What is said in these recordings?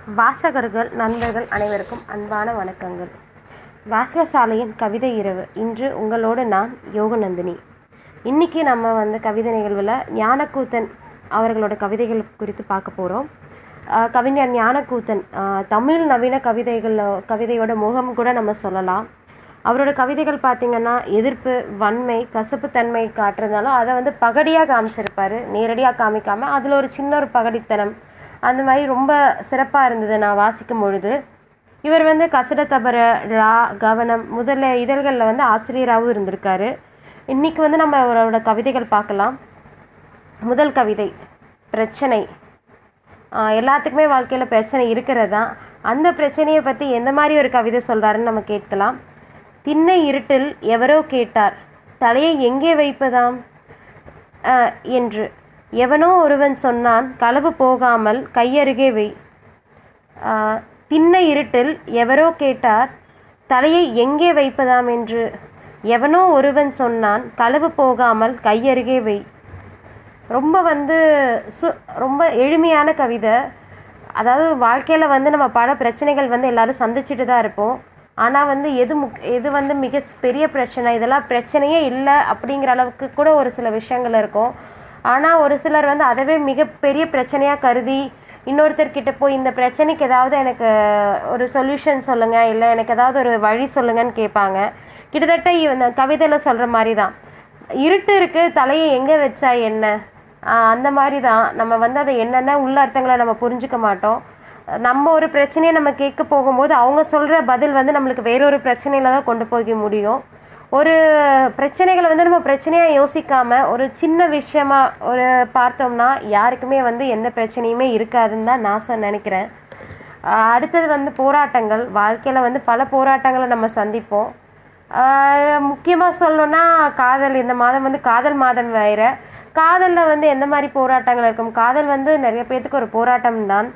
வாசகர்கள் நண்பர்கள் அனைவருக்கும் அன்பான வணக்கங்கள் வாசகசாலையின் கவிதை இரவு இன்று உங்களோடு நான் யோகநந்தினி இன்னைக்கு நம்ம வந்து கவிதை நிகழ்வில் ஞானக்கூத்தன் அவர்களோட கவிதைகள் குறித்து பார்க்க போகிறோம் கவிஞர் ஞானக்கூத்தன் ஆஹ் தமிழ் நவீன கவிதைகள் கவிதையோட முகம் கூட நம்ம சொல்லலாம் அவரோட கவிதைகள் பார்த்திங்கன்னா எதிர்ப்பு வன்மை கசப்புத்தன்மை காட்டுறதாலும் அதை வந்து பகடியாக காமிச்சிருப்பாரு நேரடியாக காமிக்காமல் அதில் ஒரு சின்ன ஒரு பகடித்தனம் அந்த மாதிரி ரொம்ப சிறப்பாக இருந்தது நான் வாசிக்கும் பொழுது இவர் வந்து கசட தபர ரா கவனம் முதல்ல இதழ்களில் வந்து ஆசிரியராகவும் இருந்திருக்காரு இன்னைக்கு வந்து நம்ம அவரோட கவிதைகள் பார்க்கலாம் முதல் கவிதை பிரச்சனை ஆஹ் எல்லாத்துக்குமே வாழ்க்கையில் பிரச்சனை இருக்கிறது தான் அந்த பிரச்சனையை பற்றி எந்த மாதிரி ஒரு கவிதை சொல்கிறாருன்னு நம்ம கேட்கலாம் திண்ணை இருட்டில் எவரோ கேட்டார் தலையை எங்கே வைப்பதாம் ஆஹ் என்று எவனோ ஒருவன் சொன்னான் களவு போகாமல் கையருகே வை ஆஹ் திண்ணை இருட்டில் எவரோ கேட்டார் தலையை எங்கே வைப்பதாம் என்று எவனோ ஒருவன் சொன்னான் களவு போகாமல் கையருகே வை ரொம்ப வந்து சு ரொம்ப எளிமையான கவிதை அதாவது வாழ்க்கையில் வந்து நம்ம பல பிரச்சனைகள் வந்து எல்லாரும் சந்திச்சுட்டு தான் இருப்போம் ஆனால் வந்து எது முக் எது வந்து மிக பெரிய பிரச்சனை இதெல்லாம் பிரச்சனையே இல்லை அப்படிங்கிற அளவுக்கு கூட ஒரு சில விஷயங்கள் இருக்கும் ஆனால் ஒரு சிலர் வந்து அதவே மிகப்பெரிய பிரச்சனையாக கருதி இன்னொருத்தர்கிட்ட போய் இந்த பிரச்சனைக்கு ஏதாவது எனக்கு ஒரு சொல்யூஷன் சொல்லுங்கள் இல்லை எனக்கு ஏதாவது ஒரு வழி சொல்லுங்கன்னு கேட்பாங்க கிட்டத்தட்ட இந்த கவிதையில் சொல்கிற மாதிரி தான் இருட்டு இருக்குது தலையை எங்கே வச்சா என்ன ஆஹ் அந்த மாதிரி தான் நம்ம வந்து அதை என்னென்ன உள்ள அர்த்தங்களை நம்ம புரிஞ்சுக்க மாட்டோம் நம்ம ஒரு பிரச்சனையை நம்ம கேட்க போகும்போது அவங்க சொல்கிற பதில் வந்து நம்மளுக்கு வேறொரு பிரச்சனையில தான் கொண்டு போக முடியும் ஒரு பிரச்சனைகளை வந்து நம்ம பிரச்சனையாக யோசிக்காம ஒரு சின்ன விஷயமா ஒரு பார்த்தோம்னா யாருக்குமே வந்து எந்த பிரச்சனையுமே இருக்காதுன்னு தான் நான் சொ நினைக்கிறேன் ஆஹ் அடுத்தது வந்து போராட்டங்கள் வாழ்க்கையில் வந்து பல போராட்டங்களை நம்ம சந்திப்போம் முக்கியமாக சொல்லணும்னா காதல் இந்த மாதம் வந்து காதல் மாதம் வேறு காதலில் வந்து எந்த மாதிரி போராட்டங்கள் இருக்கும் காதல் வந்து நிறைய பேர்த்துக்கு ஒரு போராட்டம் தான்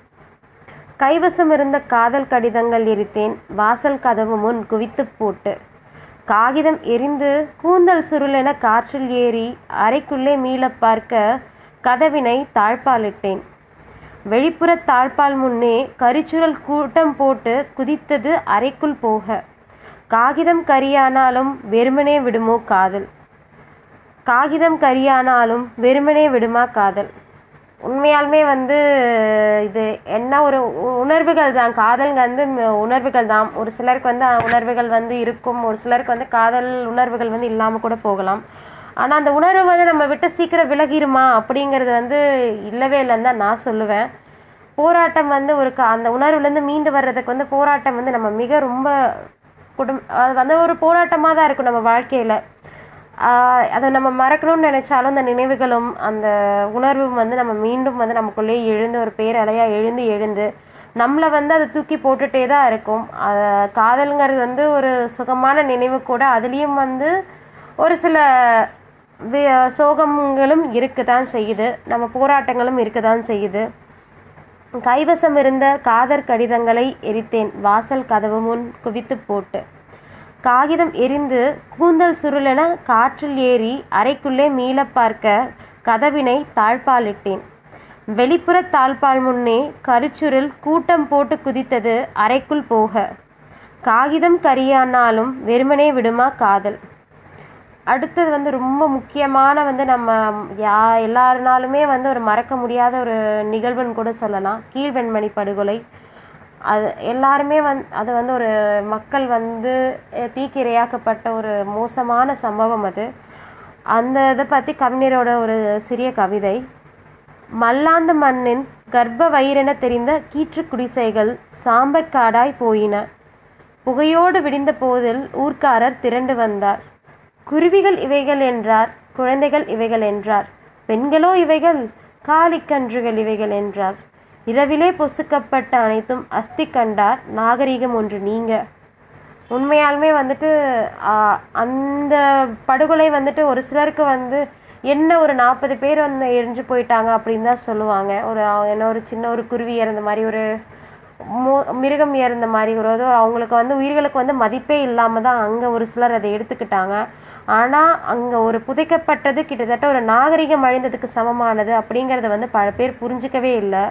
கைவசம் இருந்த காதல் கடிதங்கள் எரித்தேன் வாசல் கதவு முன் குவித்து போட்டு காகிதம் எரிந்து கூந்தல் சுருளென காற்றில் ஏறி அறைக்குள்ளே மீள பார்க்க கதவினை தாழ்பாலிட்டேன் வெளிப்புற தாழ்பால் முன்னே கரிச்சுரல் கூட்டம் போட்டு குதித்தது அறைக்குள் போக காகிதம் கரியானாலும் வெறுமனே விடுமோ காதல் காகிதம் கரியானாலும் வெறுமனே விடுமா காதல் உண்மையாலுமே வந்து இது என்ன ஒரு உ- உணர்வுகள் தான் காதல்ங்க வந்து ம- உணர்வுகள் தான் ஒரு சிலருக்கு வந்து அஹ், உணர்வுகள் வந்து இருக்கும் ஒரு சிலருக்கு வந்து காதல் உணர்வுகள் வந்து இல்லாமல் கூட போகலாம் ஆனால் அந்த உணர்வு வந்து நம்ம விட்டு சீக்கிரம் விலகிருமா அப்படிங்கிறது வந்து இல்லவே இல்லைன்னு தான் நான் சொல்லுவேன் போராட்டம் வந்து ஒரு க அந்த உணர்வுலேருந்து மீண்டு வர்றதுக்கு வந்து போராட்டம் வந்து நம்ம மிக ரொம்ப குடும் அது வந்து ஒரு போராட்டமாக தான் இருக்கும் நம்ம வாழ்க்கையில் அதை நம்ம மறக்கணும்னு நினைச்சாலும் அந்த நினைவுகளும் அந்த உணர்வும் வந்து நம்ம மீண்டும் வந்து நமக்குள்ளே எழுந்து ஒரு பேரலையாக எழுந்து எழுந்து நம்மளை வந்து அதை தூக்கி போட்டுட்டே தான் இருக்கும் அதை காதல்ங்கிறது வந்து ஒரு சுகமான நினைவு கூட அதுலேயும் வந்து ஒரு சில வி- சோகங்களும் இருக்க தான் செய்யுது நம்ம போராட்டங்களும் இருக்க தான் செய்யுது கைவசம் இருந்த காதற் கடிதங்களை எரித்தேன் வாசல் கதவு முன் குவித்து போட்டு காகிதம் எரிந்து கூந்தல் சுருளென காற்றில் ஏறி அறைக்குள்ளே மீள பார்க்க கதவினை தாழ்பாலிட்டேன் வெளிப்புற தாழ்பால் முன்னே கருச்சுருள் கூட்டம் போட்டு குதித்தது அறைக்குள் போக காகிதம் கரியானாலும் வெறுமனே விடுமா காதல் அடுத்தது வந்து ரொம்ப முக்கியமான வந்து நம்ம யா எல்லாருனாலுமே வந்து ஒரு மறக்க முடியாத ஒரு நிகழ்வுன்னு கூட சொல்லலாம் கீழ்வெண்மணி படுகொலை அது எல்லாருமே வந் அது வந்து ஒரு மக்கள் வந்து அஹ், தீக்கிரையாக்கப்பட்ட ஒரு மோசமான சம்பவம் அது அந்த இதை பற்றி கவிஞரோட ஒரு சிறிய கவிதை மல்லாந்து மண்ணின் கர்ப்ப வயிறென தெரிந்த கீற்று குடிசைகள் சாம்பற் காடாய் போயின புகையோடு விடிந்த போதில் ஊர்க்காரர் திரண்டு வந்தார் குருவிகள் இவைகள் என்றார் குழந்தைகள் இவைகள் என்றார் பெண்களோ இவைகள் காளிக்கன்றுகள் இவைகள் என்றார் இரவிலே பொசுக்கப்பட்ட அனைத்தும் அஸ்தி கண்டார் நாகரிகம் ஒன்று நீங்க உண்மையாலுமே வந்துட்டு ஆஹ், அந்த படுகொலை வந்துட்டு ஒரு சிலருக்கு வந்து என்ன ஒரு நாற்பது பேர் வந்து எரிஞ்சு போயிட்டாங்க அப்படின்னு தான் சொல்லுவாங்க ஒரு அவங்க என்ன ஒரு சின்ன ஒரு குருவி இறந்த மாதிரி ஒரு மு- மிருகம் இறந்த மாதிரி ஒரு இது அவங்களுக்கு வந்து உயிர்களுக்கு வந்து மதிப்பே இல்லாமல் தான் அங்கே ஒரு சிலர் அதை எடுத்துக்கிட்டாங்க ஆனால் அங்கே ஒரு புதைக்கப்பட்டது கிட்டத்தட்ட ஒரு நாகரிகம் அழிந்ததுக்கு சமமானது அப்படிங்கிறத வந்து பல பேர் புரிஞ்சிக்கவே இல்லை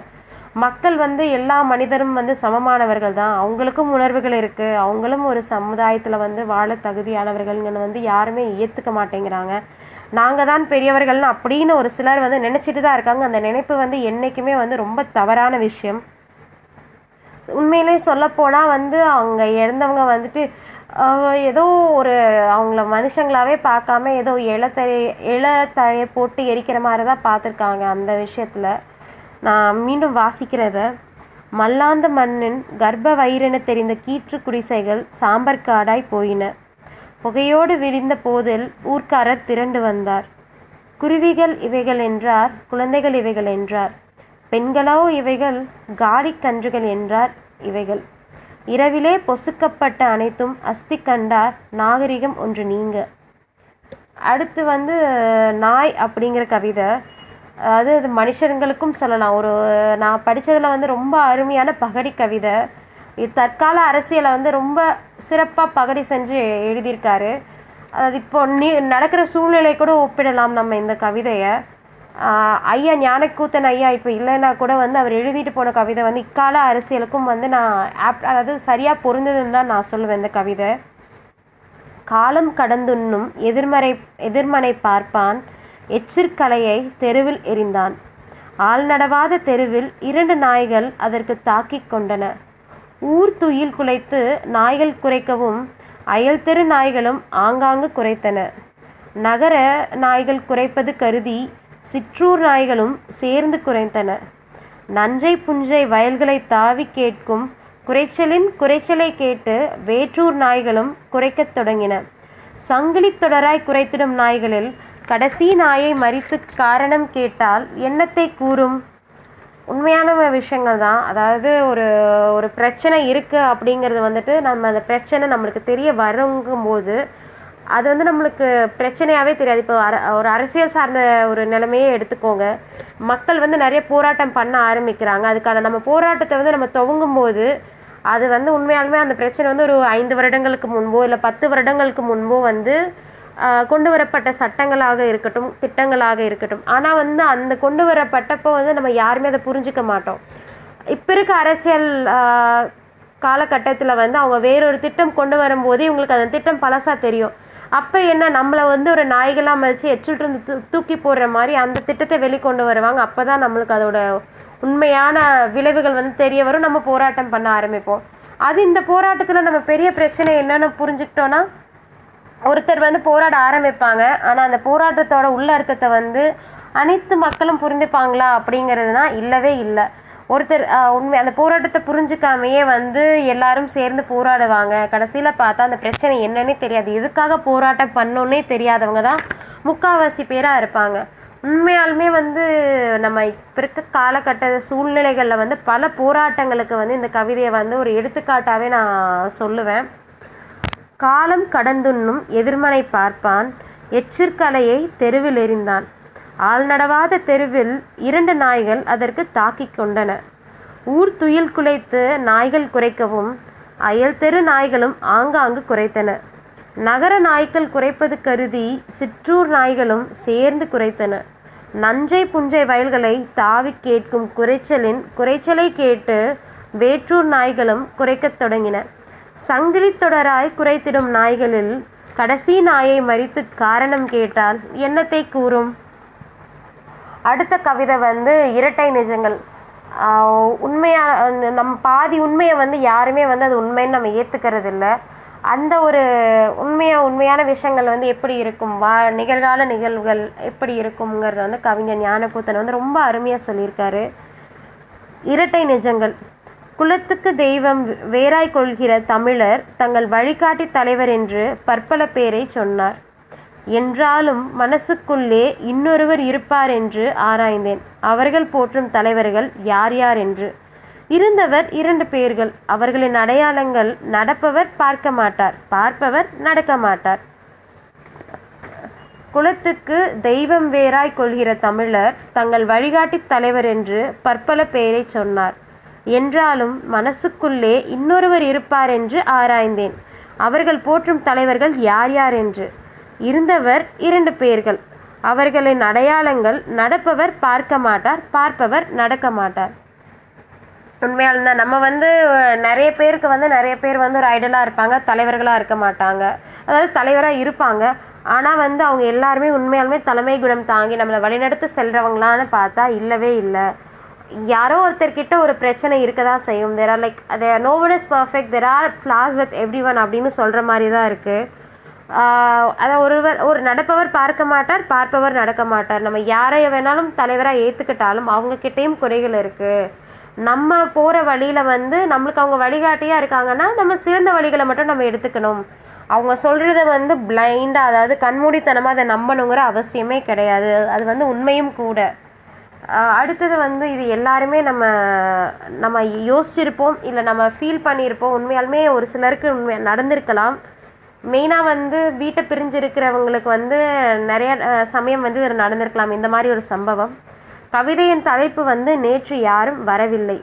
மக்கள் வந்து எல்லா மனிதரும் வந்து சமமானவர்கள் தான் அவங்களுக்கும் உணர்வுகள் இருக்குது அவங்களும் ஒரு சமுதாயத்தில் வந்து வாழ தகுதியானவர்கள்னு வந்து யாருமே ஏற்றுக்க மாட்டேங்கிறாங்க நாங்கள் தான் பெரியவர்கள்னு அப்படின்னு ஒரு சிலர் வந்து நினச்சிட்டு தான் இருக்காங்க அந்த நினைப்பு வந்து என்றைக்குமே வந்து ரொம்ப தவறான விஷயம் உண்மையிலே சொல்லப்போனால் வந்து அவங்க இறந்தவங்க வந்துட்டு ஆஹ், ஏதோ ஒரு அவங்கள மனுஷங்களாவே பார்க்காம ஏதோ இளத்தழை இளத்தழையை போட்டு எரிக்கிற மாதிரி தான் பார்த்துருக்காங்க அந்த விஷயத்தில் நான் மீண்டும் வாசிக்கிறத மல்லாந்த மண்ணின் கர்ப்ப வயிறென தெரிந்த கீற்று குடிசைகள் சாம்பர் காடாய் போயின புகையோடு விரிந்த போதில் ஊர்க்காரர் திரண்டு வந்தார் குருவிகள் இவைகள் என்றார் குழந்தைகள் இவைகள் என்றார் பெண்களோ இவைகள் காலி கன்றுகள் என்றார் இவைகள் இரவிலே பொசுக்கப்பட்ட அனைத்தும் அஸ்தி கண்டார் நாகரிகம் ஒன்று நீங்க அடுத்து வந்து நாய் அப்படிங்கிற கவிதை அதாவது இது மனுஷங்களுக்கும் சொல்லலாம் ஒரு நான் படிச்சதுல வந்து ரொம்ப அருமையான பகடி கவிதை இது தற்கால அரசியலை வந்து ரொம்ப சிறப்பாக பகடி செஞ்சு எழுதியிருக்காரு அதாவது இப்போ நீ நடக்கிற சூழ்நிலை கூட ஒப்பிடலாம் நம்ம இந்த கவிதையை ஆஹ் ஐயா ஞானக்கூத்தன் ஐயா இப்போ இல்லைன்னா கூட வந்து அவர் எழுதிட்டு போன கவிதை வந்து இக்கால அரசியலுக்கும் வந்து நான் ஆப் அதாவது சரியாக பொருந்ததுன்னு தான் நான் சொல்லுவேன் இந்த கவிதை காலம் கடந்துண்ணும் எதிர்மறை எதிர்மனை பார்ப்பான் எச்சிற்கலையை தெருவில் எறிந்தான் ஆள் நடவாத தெருவில் இரண்டு நாய்கள் அதற்கு தாக்கிக் கொண்டன ஊர் துயில் குலைத்து நாய்கள் குறைக்கவும் அயல் தெரு நாய்களும் ஆங்காங்கு குறைத்தன நகர நாய்கள் குறைப்பது கருதி சிற்றூர் நாய்களும் சேர்ந்து குறைத்தன நஞ்சை புஞ்சை வயல்களை தாவி கேட்கும் குறைச்சலின் குறைச்சலை கேட்டு வேற்றூர் நாய்களும் குறைக்கத் தொடங்கின சங்கிலித் தொடராய் குறைத்திடும் நாய்களில் கடைசி நாயை மறித்து காரணம் கேட்டால் என்னத்தை கூறும் உண்மையான விஷயங்கள் தான் அதாவது ஒரு ஒரு பிரச்சனை இருக்குது அப்படிங்கிறது வந்துட்டு நம்ம அந்த பிரச்சனை நம்மளுக்கு தெரிய வருங்கும்போது அது வந்து நம்மளுக்கு பிரச்சனையாகவே தெரியாது இப்போ அர ஒரு அரசியல் சார்ந்த ஒரு நிலைமையே எடுத்துக்கோங்க மக்கள் வந்து நிறைய போராட்டம் பண்ண ஆரம்பிக்கிறாங்க அதுக்கான நம்ம போராட்டத்தை வந்து நம்ம துவங்கும் போது அது வந்து உண்மையாலுமே அந்த பிரச்சனை வந்து ஒரு ஐந்து வருடங்களுக்கு முன்போ இல்லை பத்து வருடங்களுக்கு முன்போ வந்து ஆஹ், கொண்டு வரப்பட்ட சட்டங்களாக இருக்கட்டும் திட்டங்களாக இருக்கட்டும் ஆனால் வந்து அந்த கொண்டு வரப்பட்டப்போ வந்து நம்ம யாருமே அதை புரிஞ்சுக்க மாட்டோம் இப்போ இருக்க அரசியல் காலகட்டத்தில் வந்து அவங்க வேறொரு திட்டம் கொண்டு வரும்போது இவங்களுக்கு அந்த திட்டம் பழசாக தெரியும் அப்போ என்ன நம்மளை வந்து ஒரு நாய்களாக மதித்து எச்சில் இருந்து தூ தூக்கி போடுற மாதிரி அந்த திட்டத்தை வெளிக்கொண்டு வருவாங்க அப்போ தான் நம்மளுக்கு அதோட உண்மையான விளைவுகள் வந்து தெரிய வரும் நம்ம போராட்டம் பண்ண ஆரம்பிப்போம் அது இந்த போராட்டத்தில் நம்ம பெரிய பிரச்சனை என்னன்னு புரிஞ்சுக்கிட்டோன்னா ஒருத்தர் வந்து போராட ஆரம்பிப்பாங்க ஆனால் அந்த போராட்டத்தோட உள்ள அர்த்தத்தை வந்து அனைத்து மக்களும் புரிந்துப்பாங்களா அப்படிங்கிறதுனா இல்லவே இல்லை ஒருத்தர் ஆஹ், உண்மை அந்த போராட்டத்தை புரிஞ்சுக்காமையே வந்து எல்லாரும் சேர்ந்து போராடுவாங்க கடைசியில் பார்த்தா அந்த பிரச்சனை என்னன்னே தெரியாது எதுக்காக போராட்டம் பண்ணோன்னே தெரியாதவங்க தான் முக்கால்வாசி பேராக இருப்பாங்க உண்மையாலுமே வந்து நம்ம இப்போ இருக்க காலகட்ட சூழ்நிலைகளில் வந்து பல போராட்டங்களுக்கு வந்து இந்த கவிதையை வந்து ஒரு எடுத்துக்காட்டாகவே நான் சொல்லுவேன் காலம் கடந்துண்ணும் எதிர்மனை பார்ப்பான் எச்சிற்கலையை தெருவில் எறிந்தான் ஆள் நடவாத தெருவில் இரண்டு நாய்கள் அதற்கு தாக்கிக் கொண்டன ஊர் துயில் குலைத்து நாய்கள் குறைக்கவும் அயல் தெரு நாய்களும் ஆங்காங்கு குறைத்தன நகர நாய்கள் குறைப்பது கருதி சிற்றூர் நாய்களும் சேர்ந்து குறைத்தன நஞ்சை புஞ்சை வயல்களை தாவி கேட்கும் குறைச்சலின் குறைச்சலை கேட்டு வேற்றூர் நாய்களும் குறைக்கத் தொடங்கின சங்கிலித் தொடராய் குறைத்திடும் நாய்களில் கடைசி நாயை மறித்து காரணம் கேட்டால் என்னத்தை கூறும் அடுத்த கவிதை வந்து இரட்டை நிஜங்கள் ஆஹ் உண்மையா நம்ம பாதி உண்மையை வந்து யாருமே வந்து அது உண்மைன்னு நம்ம ஏற்றுக்கிறது இல்லை அந்த ஒரு உண்மையா உண்மையான விஷயங்கள் வந்து எப்படி இருக்கும் வா நிகழ்கால நிகழ்வுகள் எப்படி இருக்குங்கிறத வந்து கவிஞர் ஞானக்கூத்தன் வந்து ரொம்ப அருமையாக சொல்லியிருக்காரு இரட்டை நிஜங்கள் குலத்துக்கு தெய்வம் வேறாய் கொள்கிற தமிழர் தங்கள் வழிகாட்டி தலைவர் என்று பற்பல பேரை சொன்னார் என்றாலும் மனசுக்குள்ளே இன்னொருவர் இருப்பார் என்று ஆராய்ந்தேன் அவர்கள் போற்றும் தலைவர்கள் யார் யார் என்று இருந்தவர் இரண்டு பேர்கள் அவர்களின் அடையாளங்கள் நடப்பவர் பார்க்க மாட்டார் பார்ப்பவர் நடக்க மாட்டார் குலத்துக்கு தெய்வம் வேறாய் கொள்கிற தமிழர் தங்கள் வழிகாட்டி தலைவர் என்று பற்பல பெயரை சொன்னார் என்றாலும் மனசுக்குள்ளே இன்னொருவர் இருப்பார் என்று ஆராய்ந்தேன் அவர்கள் போற்றும் தலைவர்கள் யார் யார் என்று இருந்தவர் இரண்டு பேர்கள் அவர்களின் அடையாளங்கள் நடப்பவர் பார்க்க மாட்டார் பார்ப்பவர் நடக்க மாட்டார் உண்மையால் தான் நம்ம வந்து அஹ், நிறைய பேருக்கு வந்து நிறைய பேர் வந்து ஒரு ஐடலாக இருப்பாங்க தலைவர்களாக இருக்க மாட்டாங்க அதாவது தலைவராக இருப்பாங்க ஆனால் வந்து அவங்க எல்லாருமே உண்மையாலுமே தலைமை குணம் தாங்கி நம்மளை வழிநடத்தி செல்றவங்களான்னு பார்த்தா இல்லவே இல்லை யாரோ ஒருத்தர்கிட்ட ஒரு பிரச்சனை இருக்க தான் செய்யும் தெர் ஆர் லைக் அது no one is perfect there are flaws with every one அப்படின்னு சொல்கிற மாதிரி தான் இருக்குது அதை ஒருவர் ஒரு நடப்பவர் பார்க்க மாட்டார் பார்ப்பவர் நடக்க மாட்டார் நம்ம யாரை வேணாலும் தலைவராக ஏற்றுக்கிட்டாலும் அவங்க கிட்டேயும் குறைகள் இருக்குது நம்ம போகிற வழியில் வந்து நம்மளுக்கு அவங்க வழிகாட்டியாக இருக்காங்கன்னா நம்ம சிறந்த வழிகளை மட்டும் நம்ம எடுத்துக்கணும் அவங்க சொல்கிறத வந்து பிளைண்டாக அதாவது கண்மூடித்தனமாக அதை நம்பணுங்கிற அவசியமே கிடையாது அது வந்து உண்மையும் கூட ஆஹ் அடுத்தது வந்து இது எல்லாருமே நம்ம நம்ம யோசிச்சிருப்போம் இல்லை நம்ம ஃபீல் பண்ணியிருப்போம் உண்மையாலுமே ஒரு சிலருக்கு உண்மை நடந்திருக்கலாம் மெயினாக வந்து வீட்டை பிரிஞ்சிருக்கிறவங்களுக்கு வந்து நிறைய ஆஹ் சமயம் வந்து இது நடந்திருக்கலாம் இந்த மாதிரி ஒரு சம்பவம் கவிதையின் தலைப்பு வந்து நேற்று யாரும் வரவில்லை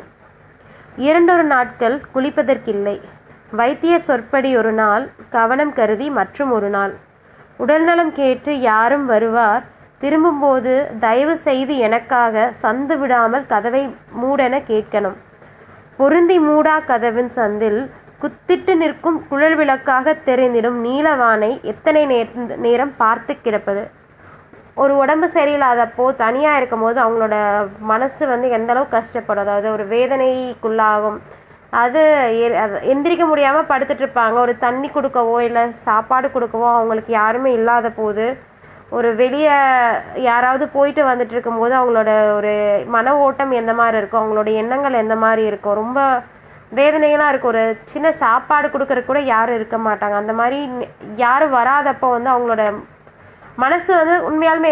இரண்டொரு நாட்கள் குளிப்பதற்கில்லை வைத்தியர் சொற்படி ஒரு நாள் கவனம் கருதி மற்றும் ஒரு நாள் உடல்நலம் கேட்டு யாரும் வருவார் திரும்பும்போது தயவு செய்து எனக்காக சந்து விடாமல் கதவை மூடென கேட்கணும் பொருந்தி மூடா கதவின் சந்தில் குத்திட்டு நிற்கும் குழல் விளக்காக தெரிந்திடும் நீலவானை எத்தனை நேர- நேரம் பார்த்து கிடப்பது ஒரு உடம்பு சரியில்லாதப்போ தனியாக இருக்கும்போது அவங்களோட மனசு வந்து எந்த அளவுக்கு கஷ்டப்படும் அதாவது ஒரு வேதனைக்குள்ளாகும் அது எ- அது எந்திரிக்க முடியாமல் படுத்துட்டு இருப்பாங்க ஒரு தண்ணி கொடுக்கவோ இல்லை சாப்பாடு கொடுக்கவோ அவங்களுக்கு யாருமே இல்லாத போது ஒரு வெளியே யாராவது போயிட்டு வந்துட்டு இருக்கும்போது அவங்களோட ஒரு மன ஓட்டம் எந்த மாதிரி இருக்கும் அவங்களோட எண்ணங்கள் எந்த மாதிரி இருக்கும் ரொம்ப வேதனைகளாக இருக்கும் ஒரு சின்ன சாப்பாடு கொடுக்கறதுக்கு கூட யாரும் இருக்க மாட்டாங்க அந்த மாதிரி ந- யாரும் வராதப்போ வந்து அவங்களோட மனசு வந்து உண்மையாலுமே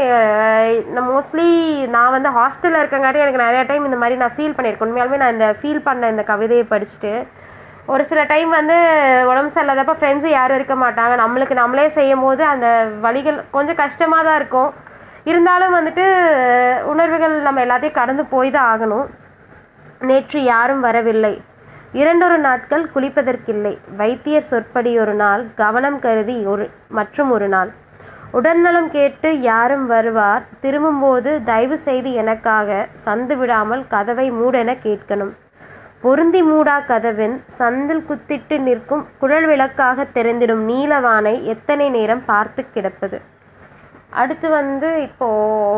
மோஸ்ட்லி நான் வந்து ஹாஸ்டலில் இருக்கங்காட்டி எனக்கு நிறைய டைம் இந்த மாதிரி நான் ஃபீல் பண்ணியிருக்கேன் உண்மையாலுமே நான் இந்த ஃபீல் பண்ண இந்த கவிதையை படிச்சுட்டு ஒரு சில டைம் வந்து உடம்பு சரியில்லாதப்ப ஃப்ரெண்ட்ஸு யாரும் இருக்க மாட்டாங்க நம்மளுக்கு நம்மளே செய்யும் போது அந்த வழிகள் கொஞ்சம் கஷ்டமாக தான் இருக்கும் இருந்தாலும் வந்துட்டு உணர்வுகள் நம்ம எல்லாத்தையும் கடந்து போய் தான் ஆகணும் நேற்று யாரும் வரவில்லை இரண்டொரு நாட்கள் குளிப்பதற்கில்லை வைத்தியர் சொற்படி ஒரு நாள் கவனம் கருதி ஒரு மற்றும் ஒரு நாள் உடல்நலம் கேட்டு யாரும் வருவார் திரும்பும்போது தயவு செய்து எனக்காக சந்து விடாமல் கதவை மூடென கேட்கணும் பொருந்தி மூடா கதவின் சந்தில் குத்திட்டு நிற்கும் குழல் விளக்காக தெரிந்திடும் நீலவானை எத்தனை நேரம் பார்த்து கிடப்பது அடுத்து வந்து இப்போ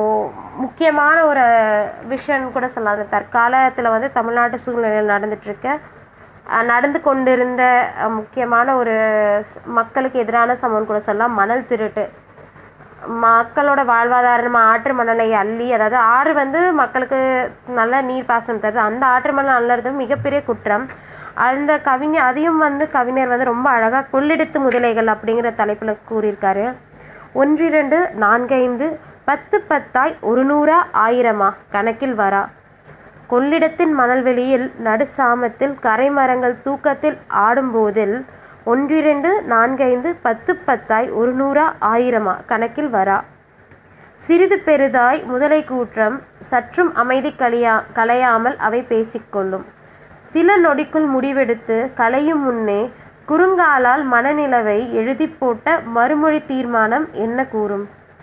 முக்கியமான ஒரு விஷயம் கூட சொல்லலாம் அந்த தற்காலத்தில் வந்து தமிழ்நாட்டு சூழ்நிலையில் நடந்துட்டு இருக்க அஹ், நடந்து கொண்டிருந்த அஹ், முக்கியமான ஒரு ஸ்- மக்களுக்கு எதிரான சமம் கூட சொல்லலாம் மணல் திருட்டு மக்களோட வாழ்வாதாரம் ஆற்று மணலை அள்ளி அதாவது ஆறு வந்து மக்களுக்கு நல்ல நீர் பாசனம் தருது அந்த ஆற்று மணல் அள்ளறது மிகப்பெரிய குற்றம் அந்த கவிஞர் அதையும் வந்து கவிஞர் வந்து ரொம்ப அழகாக கொள்ளிடத்து முதலைகள் அப்படிங்கிற தலைப்பில் கூறியிருக்காரு ஒன்றிரண்டு நான்கைந்து பத்து பத்தாய் ஒரு நூறா ஆயிரமா கணக்கில் வரா கொள்ளிடத்தின் மணல்வெளியில் நடுசாமத்தில் கரைமரங்கள் தூக்கத்தில் ஆடும்போதில் ஒன்றிரண்டு நான்கைந்து பத்து பத்தாய் ஒரு நூறா ஆயிரமா கணக்கில் வரா சிறிது பெரிதாய் முதலை கூற்றம் சற்றும் அமைதி கலியா கலையாமல் அவை பேசிக்கொள்ளும் சில நொடிக்குள் முடிவெடுத்து கலையும் முன்னே குறுங்காலால் மனநிலவை எழுதி போட்ட மறுமொழி தீர்மானம் என்ன கூறும்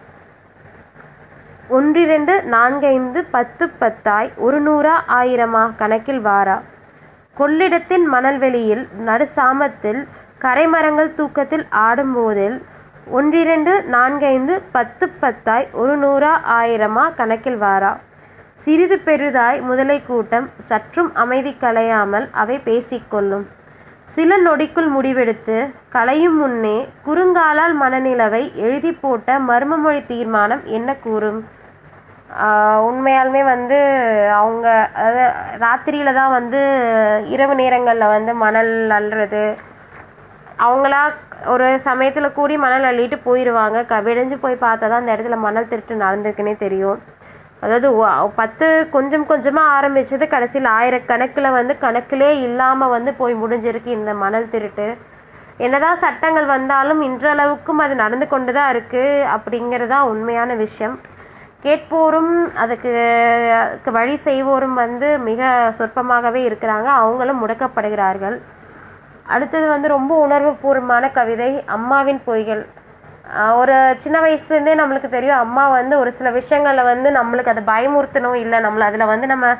ஒன்றிரண்டு நான்கைந்து பத்து பத்தாய் ஒரு நூறா ஆயிரமா கணக்கில் வாரா கொள்ளிடத்தின் மணல்வெளியில் நடுசாமத்தில் கரைமரங்கள் தூக்கத்தில் ஆடும்போதில் ஒன்றிரண்டு நான்கைந்து பத்து பத்தாய் ஒரு நூறா ஆயிரமா கணக்கில் வாரா சிறிது பெரிதாய் முதலை கூட்டம் சற்றும் அமைதி கலையாமல் அவை பேசிக்கொள்ளும் சில நொடிக்குள் முடிவெடுத்து கலையும் முன்னே குறுங்காலால் மனநிலவை எழுதி போட்ட மர்மமொழி தீர்மானம் என்ன கூறும் ஆஹ் உண்மையாலுமே வந்து அவங்க அதாவது ராத்திரியில தான் வந்து இரவு நேரங்களில் வந்து மணல் அள்ளுறது அவங்களா ஒரு சமயத்தில் கூடி மணல் அள்ளிட்டு போயிடுவாங்க க விடைஞ்சு போய் பார்த்தா தான் அந்த இடத்துல மணல் திருட்டு நடந்திருக்குன்னே தெரியும் அதாவது ஒ- பத்து கொஞ்சம் கொஞ்சமாக ஆரம்பிச்சது கடைசியில் ஆயிரக்கணக்கில் வந்து கணக்கிலே இல்லாமல் வந்து போய் முடிஞ்சிருக்கு இந்த மணல் திருட்டு என்னதான் சட்டங்கள் வந்தாலும் இன்றளவுக்கும் அது நடந்து கொண்டு தான் இருக்குது அப்படிங்கிறது தான் உண்மையான விஷயம் கேட்போரும் அதுக்கு அதுக்கு வழி செய்வோரும் வந்து மிக சொற்பமாகவே இருக்கிறாங்க அவங்களும் முடக்கப்படுகிறார்கள் அடுத்தது வந்து ரொம்ப உணர்வுபூர்வமான கவிதை அம்மாவின் பொய்கள் ஆஹ் ஒரு சின்ன வயசுலேருந்தே நம்மளுக்கு தெரியும் அம்மா வந்து ஒரு சில விஷயங்களில் வந்து நம்மளுக்கு அதை பயமுறுத்தணும் இல்லை நம்மளை அதில் வந்து நம்ம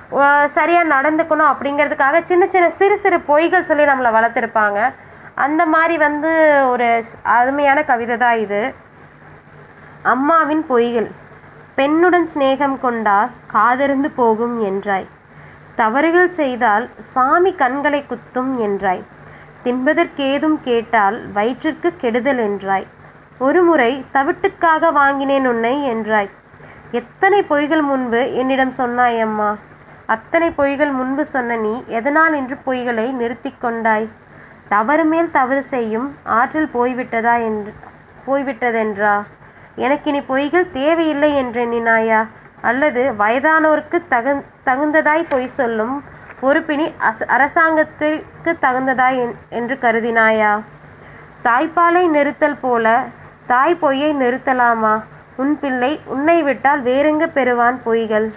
சரியாக நடந்துக்கணும் அப்படிங்கிறதுக்காக சின்ன சின்ன சிறு சிறு பொய்கள் சொல்லி நம்மளை வளர்த்துருப்பாங்க அந்த மாதிரி வந்து ஒரு அருமையான கவிதை தான் இது அம்மாவின் பொய்கள் பெண்ணுடன் சிநேகம் கொண்டால் காதறிந்து போகும் என்றாய் தவறுகள் செய்தால் சாமி கண்களை குத்தும் என்றாய் தின்பதற்கேதும் கேட்டால் வயிற்றிற்கு கெடுதல் என்றாய் ஒருமுறை தவிட்டுக்காக வாங்கினேன் உன்னை என்றாய் எத்தனை பொய்கள் முன்பு என்னிடம் சொன்னாய் அம்மா அத்தனை பொய்கள் முன்பு சொன்ன நீ எதனால் இன்று பொய்களை நிறுத்தி கொண்டாய் தவறு மேல் தவறு செய்யும் ஆற்றல் போய்விட்டதா என்று போய்விட்டதென்றா எனக்கு இனி பொய்கள் தேவையில்லை என்றெண்ணினாயா அல்லது வயதானோருக்கு தகு தகுந்ததாய் பொய் சொல்லும் பொறுப்பினி அஸ் அரசாங்கத்திற்கு தகுந்ததாய் என்று கருதினாயா தாய்ப்பாலை நிறுத்தல் போல தாய் பொய்யை நிறுத்தலாமா உன் பிள்ளை உன்னை விட்டால் வேறெங்க பெறுவான் பொய்கள்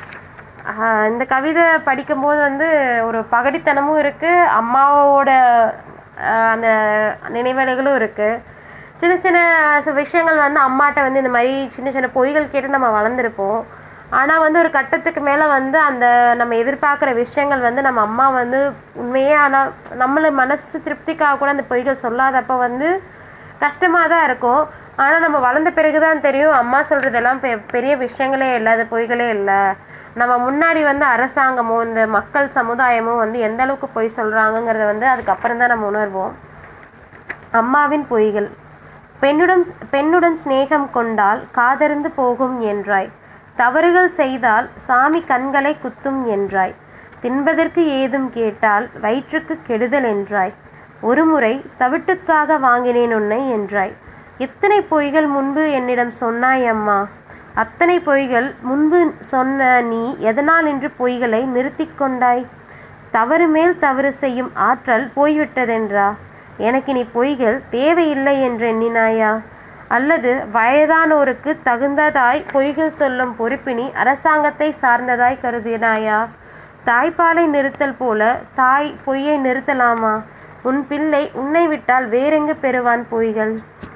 இந்த கவிதை படிக்கும்போது வந்து ஒரு பகடித்தனமும் இருக்குது அம்மாவோட அந்த நினைவலைகளும் இருக்குது சின்ன சின்ன விஷயங்கள் வந்து அம்மாட்ட வந்து இந்த மாதிரி சின்ன சின்ன பொய்கள் கேட்டு நம்ம வளர்ந்துருப்போம் ஆனால் வந்து ஒரு கட்டத்துக்கு மேலே வந்து அந்த நம்ம எதிர்பார்க்குற விஷயங்கள் வந்து நம்ம அம்மா வந்து உண்மையே ஆனால் நம்மளை மனசு திருப்திக்காக கூட அந்த பொய்கள் சொல்லாதப்போ வந்து கஷ்டமாக தான் இருக்கும் ஆனால் நம்ம வளர்ந்த பிறகு தான் தெரியும் அம்மா சொல்கிறதெல்லாம் பெ பெரிய விஷயங்களே இல்லை அது பொய்களே இல்லை நம்ம முன்னாடி வந்து அரசாங்கமோ இந்த மக்கள் சமுதாயமோ வந்து எந்த அளவுக்கு பொய் சொல்கிறாங்கங்கிறத வந்து அதுக்கப்புறம் தான் நம்ம உணர்வோம் அம்மாவின் பொய்கள் பெண்ணுடன் பெண்ணுடன் சிநேகம் கொண்டால் காதறிந்து போகும் என்றாய் தவறுகள் செய்தால் சாமி கண்களை குத்தும் என்றாய் தின்பதற்கு ஏதும் கேட்டால் வயிற்றுக்கு கெடுதல் என்றாய் ஒருமுறை தவிட்டுக்காக வாங்கினேன் உன்னை என்றாய் எத்தனை பொய்கள் முன்பு என்னிடம் சொன்னாய் அம்மா அத்தனை பொய்கள் முன்பு சொன்ன நீ எதனால் இன்று பொய்களை நிறுத்தி கொண்டாய் தவறு மேல் தவறு செய்யும் ஆற்றல் போய்விட்டதென்றா எனக்கு இனி பொய்கள் தேவையில்லை என்று எண்ணினாயா அல்லது வயதானோருக்கு தகுந்ததாய் பொய்கள் சொல்லும் பொறுப்பினி அரசாங்கத்தை சார்ந்ததாய் கருதினாயா தாய்ப்பாலை நிறுத்தல் போல தாய் பொய்யை நிறுத்தலாமா உன் பிள்ளை உன்னை விட்டால் வேறெங்கு பெறுவான் பொய்கள்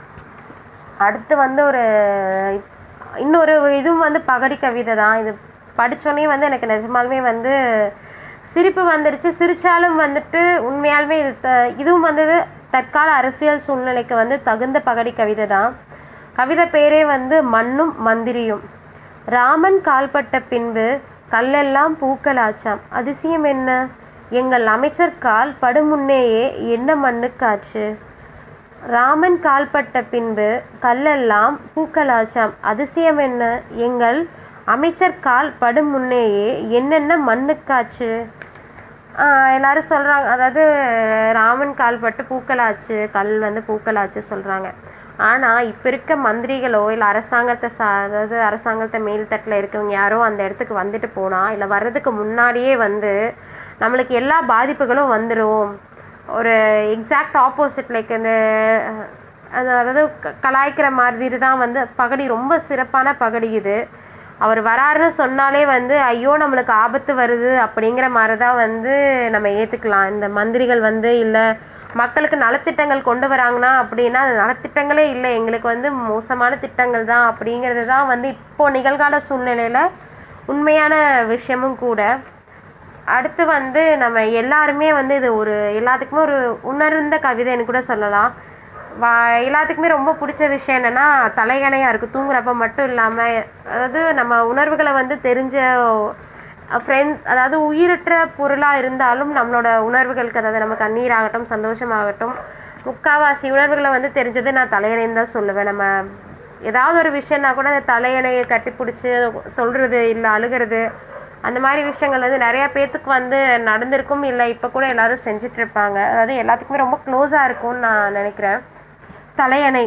அடுத்து வந்து ஒரு இன்னொரு இதுவும் வந்து பகடி கவிதை தான் இது படித்தோன்னே வந்து எனக்கு நிஜமாலுமே வந்து சிரிப்பு வந்துடுச்சு சிரித்தாலும் வந்துட்டு உண்மையாலுமே இது த இதுவும் வந்தது தற்கால அரசியல் சூழ்நிலைக்கு வந்து தகுந்த பகடி கவிதை தான் கவிதை பேரே வந்து மண்ணும் மந்திரியும் ராமன் கால்பட்ட பின்பு கல்லெல்லாம் பூக்களாச்சாம் அதிசயம் என்ன எங்கள் அமைச்சர் கால் படுமுன்னேயே என்ன மண்ணுக்காச்சு ராமன் கால்பட்ட பின்பு கல்லெல்லாம் பூக்களாச்சாம் அதிசயம் என்ன எங்கள் அமைச்சர் கால் படும் முன்னேயே என்னென்ன மண்ணுக்காச்சு எல்லாரும் சொல்கிறாங்க அதாவது ராமன் கால்பட்டு பூக்களாச்சு கல் வந்து பூக்களாச்சு சொல்கிறாங்க ஆனால் இப்போ இருக்க மந்திரிகளோ இல்லை அரசாங்கத்தை சா அதாவது அரசாங்கத்தை மேல்தட்டில் இருக்கவங்க யாரோ அந்த இடத்துக்கு வந்துட்டு போனால் இல்லை வர்றதுக்கு முன்னாடியே வந்து நம்மளுக்கு எல்லா பாதிப்புகளும் வந்துடும் ஒரு எக்ஸாக்ட் ஆப்போசிட் லைக் இந்த அதாவது கலாய்க்கிற மாதிரி தான் வந்து பகடி ரொம்ப சிறப்பான பகடி இது அவர் வராருன்னு சொன்னாலே வந்து ஐயோ நம்மளுக்கு ஆபத்து வருது அப்படிங்கிற மாதிரி தான் வந்து நம்ம ஏற்றுக்கலாம் இந்த மந்திரிகள் வந்து இல்லை மக்களுக்கு நலத்திட்டங்கள் கொண்டு வராங்கன்னா அப்படின்னா அது நலத்திட்டங்களே இல்லை எங்களுக்கு வந்து மோசமான திட்டங்கள் தான் அப்படிங்கிறது தான் வந்து இப்போ நிகழ்கால சூழ்நிலையில் உண்மையான விஷயமும் கூட அடுத்து வந்து நம்ம எல்லாருமே வந்து இது ஒரு எல்லாத்துக்குமே ஒரு உணர்ந்த கவிதைன்னு கூட சொல்லலாம் வா எல்லாத்துக்குமே ரொம்ப பிடிச்ச விஷயம் என்னென்னா தலையணையாக இருக்குது தூங்குறப்ப மட்டும் இல்லாமல் அதாவது நம்ம உணர்வுகளை வந்து தெரிஞ்ச ஃப்ரெண்ட்ஸ் அதாவது உயிரற்ற பொருளாக இருந்தாலும் நம்மளோட உணர்வுகளுக்கு அதாவது நம்ம கண்ணீராகட்டும் சந்தோஷமாகட்டும் முக்காவாசி உணர்வுகளை வந்து தெரிஞ்சது நான் தலையணைன்னு தான் சொல்லுவேன் நம்ம ஏதாவது ஒரு விஷயம்னா கூட அந்த தலையணையை கட்டி பிடிச்சி சொல்கிறது இல்லை அழுகிறது அந்த மாதிரி விஷயங்கள் வந்து நிறையா பேர்த்துக்கு வந்து நடந்திருக்கும் இல்லை இப்போ கூட எல்லாரும் செஞ்சிட்ருப்பாங்க அதாவது எல்லாத்துக்குமே ரொம்ப க்ளோஸாக இருக்கும்னு நான் நினைக்கிறேன் தலையணை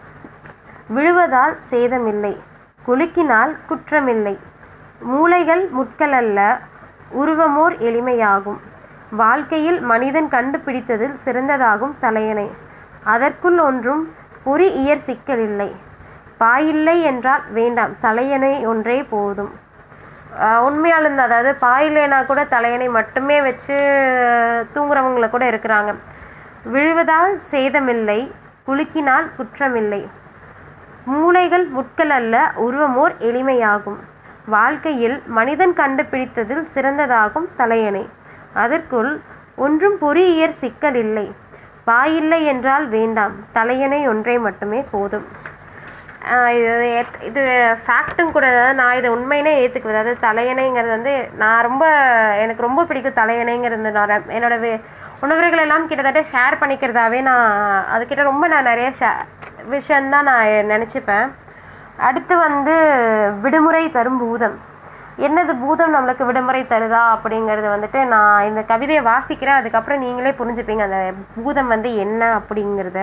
விழுவதால் சேதமில்லை குலுக்கினால் குற்றமில்லை மூளைகள் முட்கள் அல்ல உருவமோர் எளிமையாகும் வாழ்க்கையில் மனிதன் கண்டுபிடித்ததில் சிறந்ததாகும் தலையணை அதற்குள் ஒன்றும் பொறி இயற் சிக்கலில்லை பாயில்லை என்றால் வேண்டாம் தலையணை ஒன்றே போதும் உண்மையால் இருந்த அதாவது பாயில்லைனா கூட தலையணை மட்டுமே வச்சு தூங்குறவங்கள கூட இருக்கிறாங்க விழுவதால் சேதமில்லை குலுக்கினால் குற்றமில்லை மூளைகள் முட்கள் அல்ல உருவமோர் எளிமையாகும் வாழ்க்கையில் மனிதன் கண்டுபிடித்ததில் சிறந்ததாகும் தலையணை அதற்குள் ஒன்றும் பொறியியற் சிக்கல் இல்லை வாயில்லை என்றால் வேண்டாம் தலையணை ஒன்றை மட்டுமே போதும் ஆஹ் இது ஏத்- இது ஃபேக்ட்டும் கூட அதாவது நான் இதை உண்மையினே ஏற்றுக்குவேன் அதாவது தலையணைங்கிறது வந்து நான் ரொம்ப எனக்கு ரொம்ப பிடிக்கும் தலையணைங்கிறது நான் ரெ- என்னோட வே உணவுகள் எல்லாம் கிட்டத்தட்ட ஷேர் பண்ணிக்கிறதாவே நான் அதுக்கிட்ட ரொம்ப நான் நிறைய ஷே விஷயந்தான் நான் நினச்சிப்பேன் அடுத்து வந்து விடுமுறை தரும் பூதம் என்னது பூதம் நம்மளுக்கு விடுமுறை தருதா அப்படிங்கிறது வந்துட்டு நான் இந்த கவிதையை வாசிக்கிறேன் அதுக்கப்புறம் நீங்களே புரிஞ்சுப்பீங்க அந்த பூதம் வந்து என்ன அப்படிங்கிறத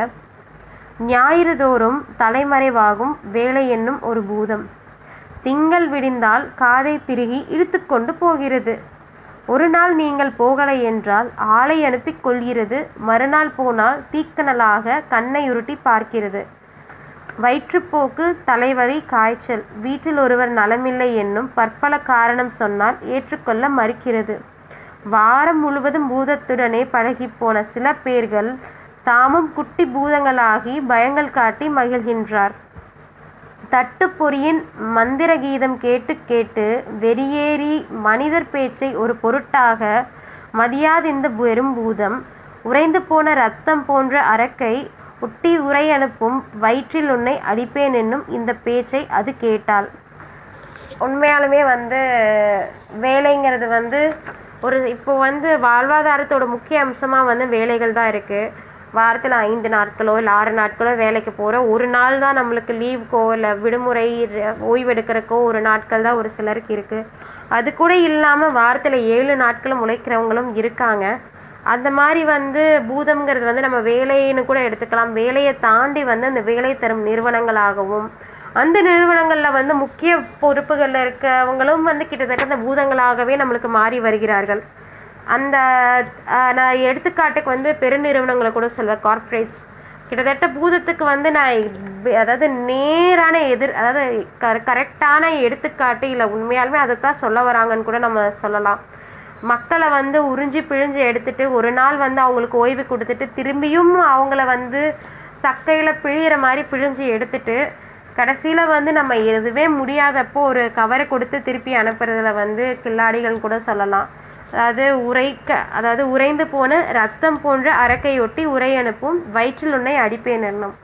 ஞாயிறு தோறும் தலைமறைவாகும் வேலை என்னும் ஒரு பூதம் திங்கள் விடிந்தால் காதை திருகி இழுத்துக்கொண்டு போகிறது ஒரு நாள் நீங்கள் போகலை என்றால் ஆளை அனுப்பிக் கொள்கிறது மறுநாள் போனால் தீக்கனலாக கண்ணை உருட்டி பார்க்கிறது வயிற்றுப்போக்கு தலைவலி காய்ச்சல் வீட்டில் ஒருவர் நலமில்லை என்னும் பற்பல காரணம் சொன்னால் ஏற்றுக்கொள்ள மறுக்கிறது வாரம் முழுவதும் பூதத்துடனே பழகிப்போன சில பேர்கள் தாமும் குட்டி பூதங்களாகி பயங்கள் காட்டி மகிழ்கின்றார் தட்டுப்பொறியின் மந்திர கீதம் கேட்டு கேட்டு வெறியேறி மனிதர் பேச்சை ஒரு பொருட்டாக மதியாதிந்த பெரும் பூதம் உறைந்து போன ரத்தம் போன்ற அரக்கை ஒட்டி உரை அனுப்பும் வயிற்றில் உன்னை அடிப்பேன் என்னும் இந்த பேச்சை அது கேட்டாள் உண்மையாலுமே வந்து வேலைங்கிறது வந்து ஒரு இப்போ வந்து வாழ்வாதாரத்தோட முக்கிய அம்சமாக வந்து வேலைகள் தான் இருக்குது வாரத்தில் ஐந்து நாட்களோ இல்லை ஆறு நாட்களோ வேலைக்கு போகிறோம் ஒரு நாள் தான் நம்மளுக்கு லீவுக்கோ இல்லை விடுமுறை ர- ஓய்வெடுக்கிறக்கோ ஒரு நாட்கள் தான் ஒரு சிலருக்கு இருக்குது அது கூட இல்லாமல் வாரத்தில் ஏழு நாட்களும் உழைக்கிறவங்களும் இருக்காங்க அந்த மாதிரி வந்து பூதம்ங்கிறது வந்து நம்ம வேலைன்னு கூட எடுத்துக்கலாம் வேலையை தாண்டி வந்து அந்த வேலை தரும் நிறுவனங்களாகவும் அந்த நிறுவனங்களில் வந்து முக்கிய பொறுப்புகளில் இருக்கவங்களும் வந்து கிட்டத்தட்ட இந்த பூதங்களாகவே நம்மளுக்கு மாறி வருகிறார்கள் அந்த ஆஹ், நான் எடுத்துக்காட்டுக்கு வந்து பெருநிறுவனங்களை கூட சொல்வேன் கார்ப்பரேட்ஸ் கிட்டத்தட்ட பூதத்துக்கு வந்து நான் இப்- அதாவது நேரான எதிர் அதாவது கரெக்டான எடுத்துக்காட்டு இல்லை உண்மையாலுமே அதை தான் சொல்ல வராங்கன்னு கூட நம்ம சொல்லலாம் மக்களை வந்து உறிஞ்சி பிழிஞ்சு எடுத்துட்டு ஒரு நாள் வந்து அவங்களுக்கு ஓய்வு கொடுத்துட்டு திரும்பியும் அவங்கள வந்து சக்கையில் பிழியிற மாதிரி பிழிஞ்சு எடுத்துட்டு கடைசியில் வந்து நம்ம எதுவே முடியாதப்போ ஒரு கவரை கொடுத்து திருப்பி அனுப்புறதுல வந்து கில்லாடிகள் கூட சொல்லலாம் அதாவது உரைக்க அதாவது உறைந்து போன ரத்தம் போன்ற அரக்கையொட்டி உரை அனுப்பும் வயிற்றில் உன்னை அடிப்பேன் எண்ணம்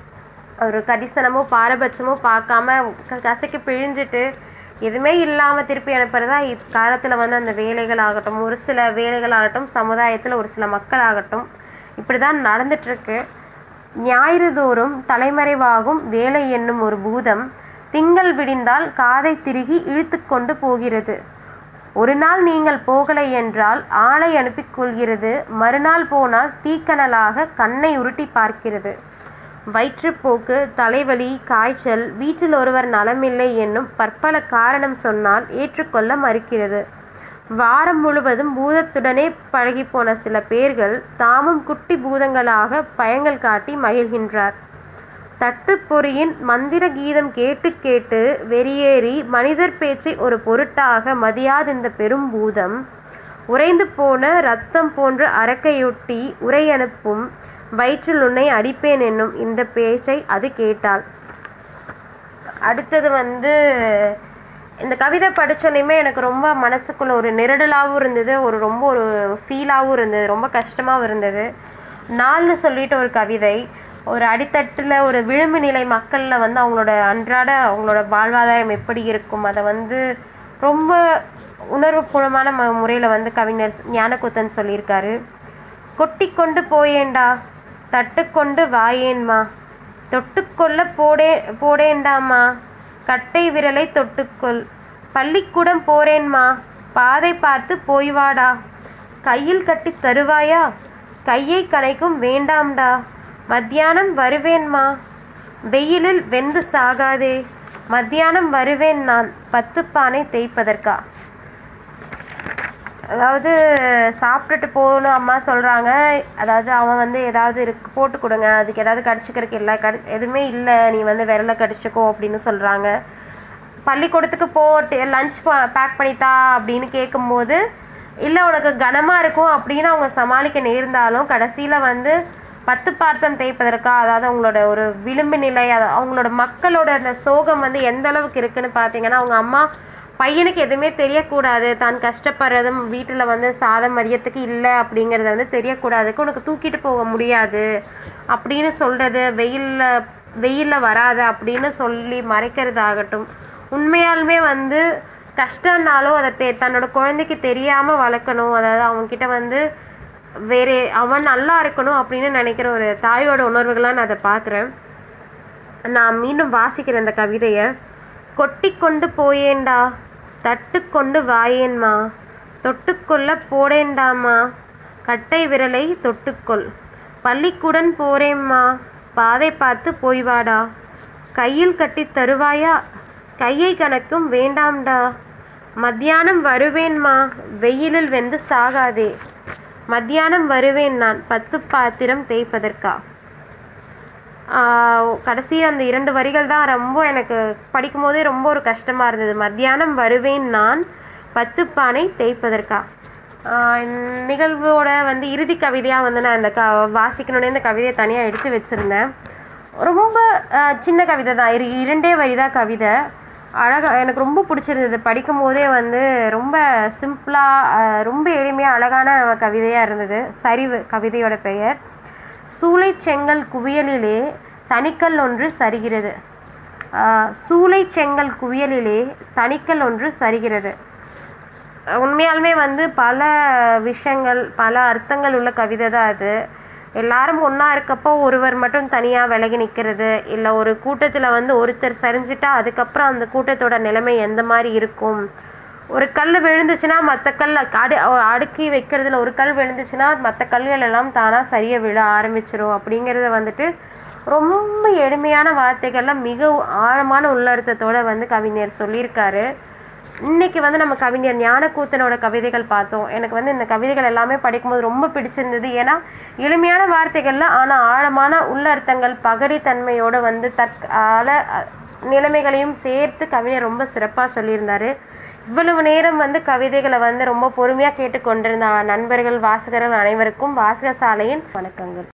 ஒரு கரிசனமோ பாரபட்சமோ பார்க்காம க- கசக்கி பிழிஞ்சிட்டு எதுவுமே இல்லாமல் திருப்பி அனுப்புறதா இக்காலத்தில் வந்து அந்த வேலைகள் ஆகட்டும் ஒரு சில வேலைகள் ஆகட்டும் சமுதாயத்தில் ஒரு சில மக்கள் ஆகட்டும் இப்படி தான் நடந்துட்டுருக்கு ஞாயிறு தோறும் தலைமறைவாகும் வேலை என்னும் ஒரு பூதம் திங்கள் விடிந்தால் காதை திருகி இழுத்து கொண்டு போகிறது ஒரு நாள் நீங்கள் போகலை என்றால் ஆளை அனுப்பிக் கொள்கிறது மறுநாள் போனால் தீக்கனலாக கண்ணை உருட்டி பார்க்கிறது வயிற்றுப்போக்கு தலைவலி காய்ச்சல் வீட்டில் ஒருவர் நலமில்லை என்னும் பற்பல காரணம் சொன்னால் ஏற்றுக்கொள்ள மறுக்கிறது வாரம் முழுவதும் பூதத்துடனே பழகிப்போன சில பேர்கள் தாமும் குட்டி பூதங்களாக பயங்கள் காட்டி மகிழ்கின்றார் தட்டுப்பொறியின் மந்திர கீதம் கேட்டு கேட்டு வெறியேறி மனிதர் பேச்சை ஒரு பொருட்டாக மதியாதிந்த பெரும் பூதம் உறைந்து போன ரத்தம் போன்ற அரக்கையொட்டி உரை அனுப்பும் வயிற்றில் உன்னை அடிப்பேன் என்னும் இந்த பேச்சை அது கேட்டாள் அடுத்தது வந்து இந்த கவிதை படிச்சோன்னே எனக்கு ரொம்ப மனசுக்குள்ள ஒரு நெருடலாகவும் இருந்தது ஒரு ரொம்ப ஒரு ஃபீலாகவும் இருந்தது ரொம்ப கஷ்டமாகவும் இருந்தது நாள்னு சொல்லிட்டு ஒரு கவிதை ஒரு அடித்தட்டில் ஒரு விளிம்பு நிலை மக்களில் வந்து அவங்களோட அன்றாட அவங்களோட வாழ்வாதாரம் எப்படி இருக்கும் அதை வந்து ரொம்ப உணர்வுபூர்வமான ம முறையில் வந்து கவிஞர் ஞானக்கூத்தன் சொல்லியிருக்காரு கொட்டிக்கொண்டு போயேண்டா தட்டுக்கொண்டு வாயேன்மா தொட்டுக்கொள்ள போடே போடேண்டாமா கட்டை விரலை தொட்டுக்கொள் பள்ளிக்கூடம் போறேன்மா பாதை பார்த்து போய் வாடா கையில் கட்டி தருவாயா கையை கணைக்கும் வேண்டாம்டா மத்தியானம் வருவேன்மா வெயிலில் வெந்து சாகாதே மத்தியானம் வருவேன் நான் பத்து பானை தேய்ப்பதற்கா அதாவது சாப்பிட்டுட்டு போகணும் அம்மா சொல்கிறாங்க அதாவது அவன் வந்து ஏதாவது இருக்கு போட்டு கொடுங்க அதுக்கு ஏதாவது கடிச்சிக்கிறதுக்கு இல்லை கடி எதுவுமே இல்லை நீ வந்து விரல கடிச்சிக்கோ அப்படின்னு சொல்கிறாங்க பள்ளிக்கூடத்துக்கு போ லஞ்ச் பேக் பண்ணித்தா அப்படின்னு கேட்கும்போது இல்லை உனக்கு கனமாக இருக்கும் அப்படின்னு அவங்க சமாளிக்க நேர்ந்தாலும் கடைசியில் வந்து பத்து பார்த்தம் தேய்ப்பதற்கா அதாவது அவங்களோட ஒரு விளிம்பு நிலை அது அவங்களோட மக்களோட அந்த சோகம் வந்து எந்த அளவுக்கு இருக்குன்னு பார்த்தீங்கன்னா அவங்க அம்மா பையனுக்கு எதுவுமே தெரியக்கூடாது தான் கஷ்டப்படுறதும் வீட்டில் வந்து சாதம் மதியத்துக்கு இல்லை அப்படிங்கிறத வந்து தெரியக்கூடாதுக்கு உனக்கு தூக்கிட்டு போக முடியாது அப்படின்னு சொல்கிறது வெயிலில் வெயிலில் வராத அப்படின்னு சொல்லி மறைக்கிறதாகட்டும் உண்மையாலுமே வந்து கஷ்டம்னாலும் அதை தெ தன்னோட குழந்தைக்கு தெரியாமல் வளர்க்கணும் அதாவது அவன்கிட்ட வந்து வேறு அவன் நல்லா இருக்கணும் அப்படின்னு நினைக்கிற ஒரு தாயோட உணர்வுகளாக நான் அதை பார்க்குறேன் நான் மீண்டும் வாசிக்கிறேன் இந்த கவிதையை கொட்டிக்கொண்டு போயேண்டா தட்டுக்கொண்டு வாயேன்மா தொட்டுக்கொள்ள போடேண்டாமா கட்டை விரலை தொட்டுக்கொள் பள்ளிக்குடன் போறேம்மா பாதை பார்த்து போய்வாடா கையில் கட்டி தருவாயா கையை கணக்கும் வேண்டாம்டா மத்தியானம் வருவேன்மா வெயிலில் வெந்து சாகாதே மத்தியானம் வருவேன் நான் பத்து பாத்திரம் தேய்ப்பதற்கா கடைசி அந்த இரண்டு வரிகள் தான் ரொம்ப எனக்கு படிக்கும் போதே ரொம்ப ஒரு கஷ்டமாக இருந்தது மத்தியானம் வருவேன் நான் பத்து பானை தேய்ப்பதற்கா நிகழ்வோட வந்து இறுதி கவிதையாக வந்து நான் இந்த க வாசிக்கணுன்னே இந்த கவிதையை தனியாக எடுத்து வச்சுருந்தேன் ரொம்ப சின்ன கவிதை தான் இரு இரண்டே வரி தான் கவிதை அழகாக எனக்கு ரொம்ப பிடிச்சிருந்தது படிக்கும் போதே வந்து ரொம்ப சிம்பிளாக ரொம்ப எளிமையாக அழகான கவிதையாக இருந்தது சரிவு கவிதையோட பெயர் சூளை செங்கல் குவியலிலே தனிக்கல் ஒன்று சரிகிறது சூளை செங்கல் குவியலிலே தனிக்கல் ஒன்று சரிகிறது உண்மையாலுமே வந்து பல விஷயங்கள் பல அர்த்தங்கள் உள்ள கவிதை தான் அது எல்லாரும் ஒன்றா இருக்கப்போ ஒருவர் மட்டும் தனியாக விலகி நிற்கிறது இல்லை ஒரு கூட்டத்தில் வந்து ஒருத்தர் சரிஞ்சிட்டா அதுக்கப்புறம் அந்த கூட்டத்தோட நிலைமை எந்த மாதிரி இருக்கும் ஒரு கல் விழுந்துச்சுன்னா மற்ற கல் அடு அடுக்கி வைக்கிறதுல ஒரு கல் விழுந்துச்சுன்னா மற்ற கல்கள் எல்லாம் தானாக சரிய விழ ஆரம்பிச்சிரும் அப்படிங்கிறத வந்துட்டு ரொம்ப எளிமையான வார்த்தைகள்ல மிக ஆழமான உள்ளர்த்தத்தோட வந்து கவிஞர் சொல்லியிருக்காரு இன்னைக்கு வந்து நம்ம கவிஞர் ஞானக்கூத்தனோட கவிதைகள் பார்த்தோம் எனக்கு வந்து இந்த கவிதைகள் எல்லாமே படிக்கும்போது ரொம்ப பிடிச்சிருந்தது ஏன்னா எளிமையான வார்த்தைகள்ல ஆனால் ஆழமான உள்ளர்த்தங்கள் பகடித்தன்மையோட வந்து தற்கால நிலைமைகளையும் சேர்த்து கவிஞர் ரொம்ப சிறப்பாக சொல்லியிருந்தாரு இவ்வளவு நேரம் வந்து கவிதைகளை வந்து ரொம்ப பொறுமையாக கேட்டுக்கொண்டிருந்த நண்பர்கள் வாசகர்கள் அனைவருக்கும் வாசகசாலையின் வணக்கங்கள்